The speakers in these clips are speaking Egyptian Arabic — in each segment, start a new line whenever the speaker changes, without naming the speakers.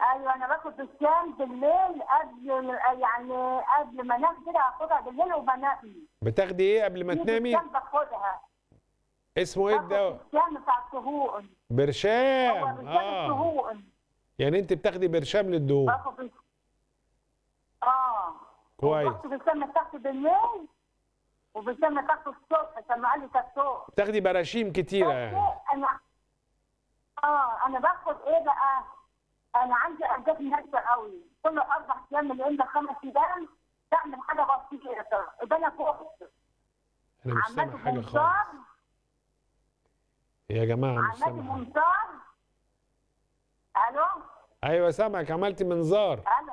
ايوه انا باخد برشام بالليل قبل يعني قبل ما انام كده اخدها بالليل وبنام
بتاخدي ايه قبل ما
في
تنامي
برشام باخدها
اسمه ايه
باخد
الدواء
برشام بتاع السهوق هو
برشام
برشام
اه
السهوق
يعني انت بتاخدي برشام للدهون
باخد برش- اه
كويس
باخد برشام تحت بالليل وبرشام تحت الصبح عشان قال لي الصبح
بتاخدي براشيم كتيره يعني
انا اه انا باخد ايه بقى انا عندي اهداف ناشفه قوي كل اربع ايام من اليوم خمس ايام بعمل حاجه بسيطه يبقى انا فوق
انا مش سامع
عملت
حاجه خالص
منظار
يا جماعه مش
عملت
سامع حاجة.
منظار الو
ايوه سامعك عملتي منظار
الو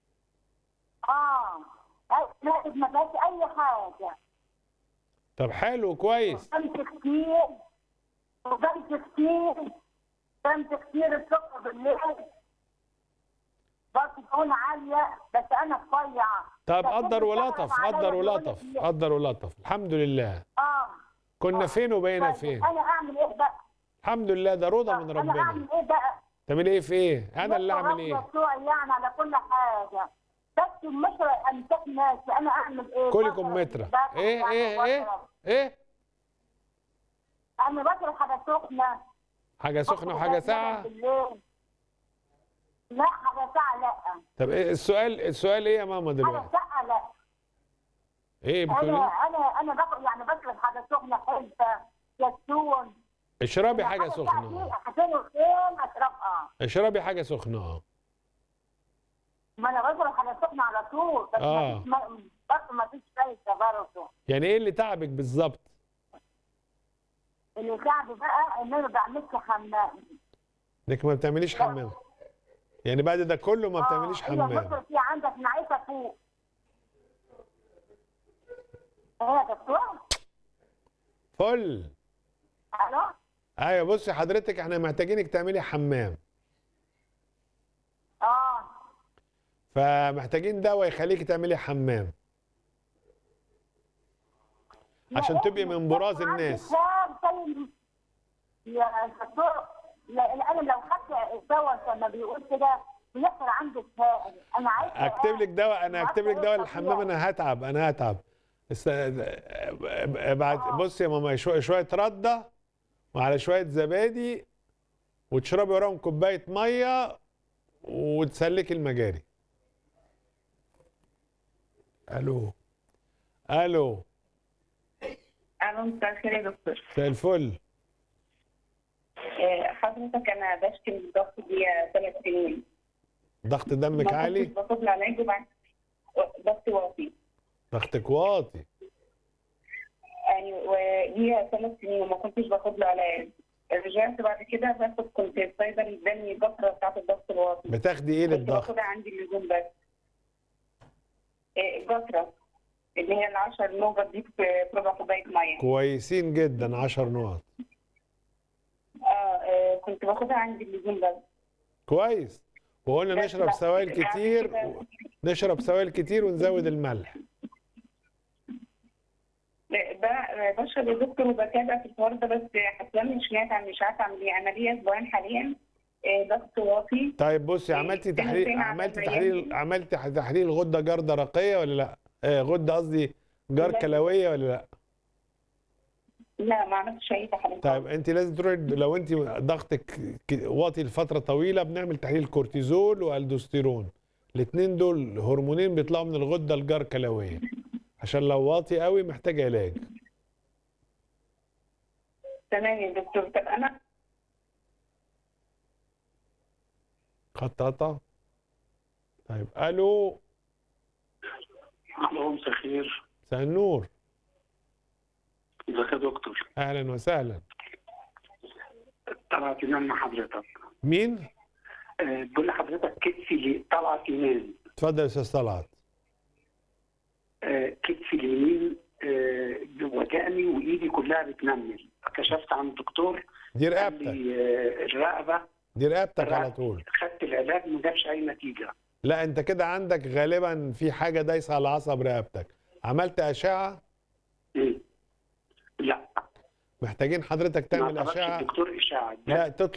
اه أي- لا ما فيهاش اي حاجه
طب حلو كويس
بمشي كتير وبمشي كتير بمشي كتير الصبح بالليل بس تكون عالية بس أنا رفيعة
طب
بس
قدر
أنت
ولطف
تعرف عليا
قدر
وتقول
ولطف
لي-
قدر ولطف الحمد لله
اه
كنا فين وبقينا
طيب،
فين
أنا أعمل إيه بقى؟
الحمد لله ده رضا من
أنا
ربنا
أعمل إيه بقى؟
تعمل ايه في ايه انا اللي اعمل ايه
بتوعي يعني على كل حاجة بس المشرق أمسك ناسي أنا أعمل إيه؟
كلي
بشرب
كمثرى
باكل
ايه
يعني
ايه ايه
بشرب.
ايه
أنا بشرب حاجة سخنة
حاجه سخنه وحاجه ساقعه
بالليل. لا حاجة ساقعة لا
طب ايه السؤال السؤال ايه يا ماما
حاجة
دلوقتي
ساقعة لا
ايه
انا
بتقولي
انا انا باكل يعني بشرب حاجه سخنه حلفه يسون
اشربي حاجه سخنه
حاجه فين اشربها
اشربي حاجه سخنه اه
ما انا بشرب حاجه سخنه على طول بس
آه.
ما فيش ما- برضه ما فيش فايده برضه
يعني ايه اللي تعبك بالظبط
اللي تعب بقى ان انا ما بعملش حمام
انك ما بتعمليش حمام يعني بعد ده كله ما بتعمليش
آه، هي
حمام
مصر في عندك نعيشه فوق ايه يا دكتور؟
فل
الو
ايوه بصي حضرتك احنا محتاجينك تعملي حمام
اه
فمحتاجين دواء يخليكي تعملي حمام عشان
لا،
تبقي من براز
عندي
الناس
كام طيب يا دكتور لا انا لو خدت الدواء زي ما بيقول كده بيحصل عندي التهاب انا عايزه
اكتب لك دواء انا
عارفة
اكتب لك
إيه
دواء
الطبيعي؟
للحمام انا هتعب انا هتعب است... بعد بصي يا ماما شويه شويه رده وعلى شويه زبادي وتشربي وراهم كوبايه ميه وتسلكي المجاري الو الو
الو مساء الخير يا دكتور
مساء الفل
آه، حضرتك انا بشكي من الضغط دي ثلاث سنين
ضغط دمك
ما
عالي
كنتش باخد العلاج وبعد ضغط واطي
ضغطك واطي
يعني ودي ثلاث سنين وما كنتش باخد له علاج رجعت بعد كده باخد كنت الصيدلي اداني الجفره بتاعت الضغط الواطي
بتاخدي ايه
كنت
للضغط
باخدها عندي اللزوم بس آه، الجفره اللي هي العشر نوبة دي في ربع كوباية مية
كويسين جدا 10 نقط
اه آه، كنت باخدها عندي اللزوم بس
كويس وقلنا
بس
نشرب
لا،
سوائل
بعد
كتير
كده-
نشرب سوائل كتير ونزود الملح
ب- بشرب يا دكتور وبتابع في الحوار ده بس حاسه مش نافع مش عارفه اعمل ايه انا ليا اسبوعين حاليا آه، ضغط واطي
طيب بصي عملتي
فين
تحليل
وفين على
عملتي
ما
تحليل
يمشي.
عملتي تحليل غده جار درقيه ولا لا؟ آه غده قصدي جار
لا.
كلويه ولا لا؟
لا ما عملتش اي تحاليل
طيب انت لازم تروحي لو انت ضغطك ك- واطي لفتره طويله بنعمل تحليل كورتيزول والدوستيرون الاثنين دول هرمونين بيطلعوا من الغده الجار كلويه عشان لو واطي قوي محتاج علاج
تمام يا دكتور طب انا
خط قطع طيب الو
الو مساء الخير
مساء النور
ازيك يا دكتور
اهلا وسهلا
طلعت ايمان مع حضرتك
مين؟
أه بقول لحضرتك كتفي اللي طلعت ايمان
اتفضل يا استاذ طلعت
أه كتفي اليمين أه وجعني وايدي كلها بتنمل كشفت عند الدكتور
دي
قال
رقبتك
لي أه الرقبه
دي رقبتك على
الرقبة.
طول
خدت العلاج ما جابش اي نتيجه
لا انت كده عندك غالبا في حاجه دايسه على عصب رقبتك عملت اشعه
مم. لا
محتاجين حضرتك
ما
تعمل
طلبش
اشعه
الدكتور اشاعه
لا تطلب